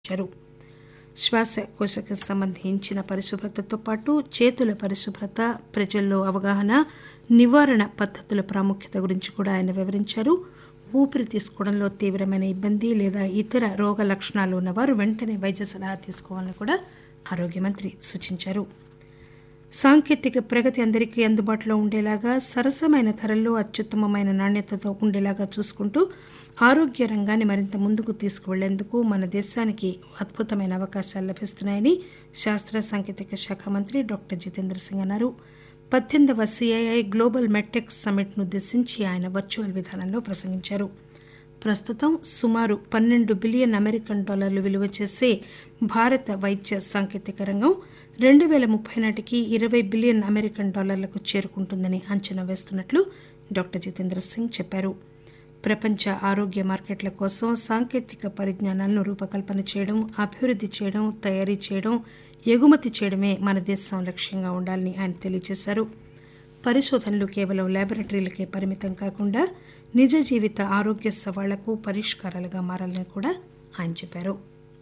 ఇచ్చారు శ్వాసకోశకు సంబంధించిన పరిశుభ్రతతో పాటు చేతుల పరిశుభ్రత ప్రజల్లో అవగాహన నివారణ పద్దతుల ప్రాముఖ్యత గురించి కూడా ఆయన వివరించారు ఊపిరి తీసుకోవడంలో తీవ్రమైన ఇబ్బంది లేదా ఇతర రోగ లక్షణాలు ఉన్నవారు వెంటనే వైద్య సలహా తీసుకోవాలని కూడా ఆరోగ్య మంత్రి సూచించారు సాంకేతిక ప్రగతి అందరికీ అందుబాటులో ఉండేలాగా సరసమైన ధరల్లో అత్యుత్తమమైన నాణ్యతతో ఉండేలాగా చూసుకుంటూ ఆరోగ్య రంగాన్ని మరింత ముందుకు తీసుకువెళ్లేందుకు మన దేశానికి అద్భుతమైన అవకాశాలు లభిస్తున్నాయని శాస్త్ర సాంకేతిక శాఖ మంత్రి డాక్టర్ జితేంద్ర సింగ్ అన్నారు పద్దెనిమిదవ సిఐఐ గ్లోబల్ మెట్టెక్ సమ్మిట్ను ఉద్దేశించి ఆయన వర్చువల్ విధానంలో ప్రసంగించారు ప్రస్తుతం సుమారు పన్నెండు బిలియన్ అమెరికన్ డాలర్లు విలువ చేసే భారత వైద్య సాంకేతిక రంగం రెండు పేల ముప్పై నాటికి ఇరవై బిలియన్ అమెరికన్ డాలర్లకు చేరుకుంటుందని అంచనా వేస్తున్నట్లు డాక్టర్ జితేంద్ర సింగ్ చెప్పారు ప్రపంచ ఆరోగ్య మార్కెట్ల కోసం సాంకేతిక పరిజ్ఞానాలను రూపకల్పన చేయడం అభివృద్ది చేయడం తయారీ చేయడం ఎగుమతి చేయడమే మన దేశం లక్ష్యంగా ఉండాలని ఆయన తెలియజేశారు పరిశోధనలు కేవలం ల్యాబొరేటరీలకే పరిమితం కాకుండా నిజ జీవిత ఆరోగ్య సవాళ్లకు పరిష్కారాలుగా మారాలని కూడా ఆయన చెప్పారు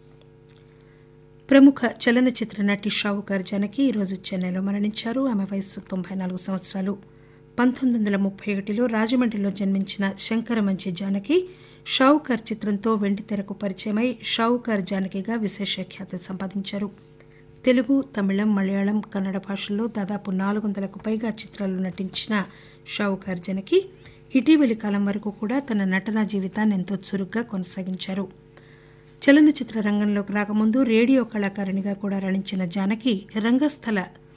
ప్రముఖ చలనచిత్ర నటి షావుకార్ జానకి ఈరోజు చెన్నైలో మరణించారు ఆమె వయస్సు తొంభై నాలుగు సంవత్సరాలు పంతొమ్మిది వందల ముప్పై ఒకటిలో రాజమండ్రిలో జన్మించిన శంకరమంచి జానకి షావుకార్ చిత్రంతో వెండితెరకు పరిచయమై షావుకార్ జానకిగా విశేష ఖ్యాతి సంపాదించారు తెలుగు తమిళం మలయాళం కన్నడ భాషల్లో దాదాపు నాలుగు వందలకు పైగా చిత్రాల్లో నటించిన షావుకార్ జనకి ఇటీవలి కాలం వరకు కూడా తన నటనా జీవితాన్ని ఎంతో చురుగ్గా కొనసాగించారు చలనచిత్ర రంగంలోకి రాకముందు రేడియో కళాకారిణిగా కూడా రాణించిన జానకి రంగస్థల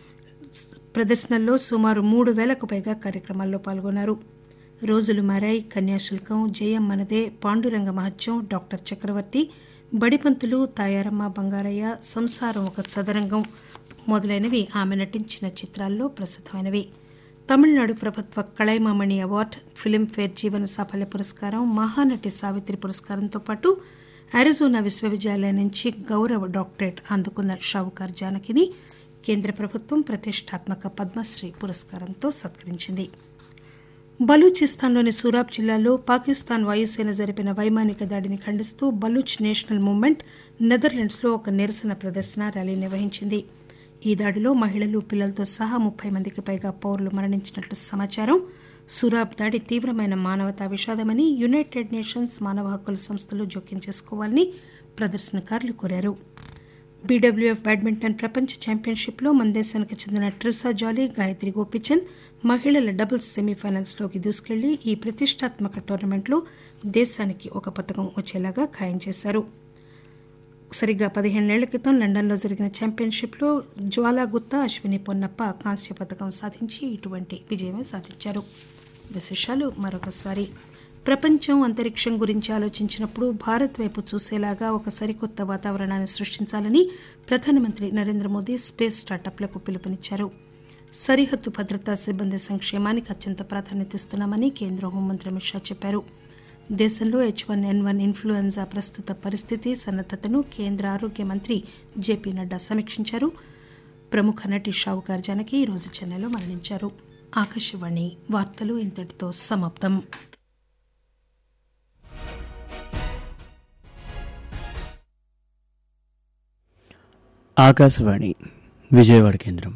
ప్రదర్శనల్లో సుమారు మూడు వేలకు పైగా కార్యక్రమాల్లో పాల్గొన్నారు రోజులు మారాయి కన్యాశుల్కం జయం మనదే పాండురంగ మహత్యం డాక్టర్ చక్రవర్తి బడిపంతులు తాయారమ్మ బంగారయ్య సంసారం ఒక చదరంగం మొదలైనవి ఆమె నటించిన చిత్రాల్లో ప్రసిద్దమైనవి తమిళనాడు ప్రభుత్వ కళైమామణి అవార్డు ఫిలింఫేర్ జీవన సాఫల్య పురస్కారం మహానటి సావిత్రి పురస్కారంతో పాటు అరిజోనా విశ్వవిద్యాలయం నుంచి గౌరవ డాక్టరేట్ అందుకున్న షావుకార్ జానకిని కేంద్ర ప్రభుత్వం ప్రతిష్టాత్మక పద్మశ్రీ పురస్కారంతో సత్కరించింది బలూచిస్తాన్లోని సూరాబ్ జిల్లాలో పాకిస్తాన్ వాయుసేన జరిపిన వైమానిక దాడిని ఖండిస్తూ బలూచ్ నేషనల్ మూవ్మెంట్ నెదర్లాండ్స్లో ఒక నిరసన ప్రదర్శన ర్యాలీ నిర్వహించింది ఈ దాడిలో మహిళలు పిల్లలతో సహా ముప్పై మందికి పైగా పౌరులు మరణించినట్లు సమాచారం సురాబ్ దాడి తీవ్రమైన మానవతా విషాదమని యునైటెడ్ నేషన్స్ మానవ హక్కుల సంస్థలు జోక్యం చేసుకోవాలని ప్రదర్శనకారులు కోరారు బీడబ్ల్యూఎఫ్ బ్యాడ్మింటన్ ప్రపంచ ఛాంపియన్షిప్లో మన దేశానికి చెందిన ట్రిసా జాలీ గాయత్రి గోపిచంద్ మహిళల డబుల్స్ సెమీఫైనల్స్లోకి దూసుకెళ్లి ఈ ప్రతిష్టాత్మక టోర్నమెంట్లో దేశానికి ఒక పథకం వచ్చేలాగా ఖాయం చేశారు సరిగ్గా పదిహేనేళ్ల క్రితం లండన్లో జరిగిన ఛాంపియన్షిప్లో జ్వాలా గుత్తా అశ్విని పొన్నప్ప కాంస్య పథకం సాధించి ఇటువంటి విజయమే సాధించారు విశేషాలు మరొకసారి ప్రపంచం అంతరిక్షం గురించి ఆలోచించినప్పుడు భారత్ వైపు చూసేలాగా ఒక సరికొత్త వాతావరణాన్ని సృష్టించాలని ప్రధానమంత్రి నరేంద్ర మోదీ స్పేస్ స్టార్టప్లకు పిలుపునిచ్చారు సరిహద్దు భద్రతా సిబ్బంది సంక్షేమానికి అత్యంత ప్రాధాన్యత ఇస్తున్నామని కేంద్ర హోంమంత్రి అమిత్ షా చెప్పారు దేశంలో H one N one influenza ప్రస్తుత పరిస్థితి సన్నద్దతను కేంద్ర ఆరోగ్య మంత్రి జేపీ నడ్డా సమీక్షించారు ప్రముఖ నటి షావుకార్ జానకి ఈరోజు చెన్నైలో మరణించారు ఆకాశవాణి వార్తలు ఇంతటితో సమాప్తం ఆకాశవాణి విజయవాడ కేంద్రం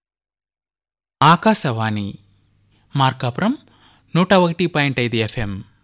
ఆకాశవాణి మార్కాపురం నూట ఒకటి పాయింట్ ఐదు ఎఫ్ఎం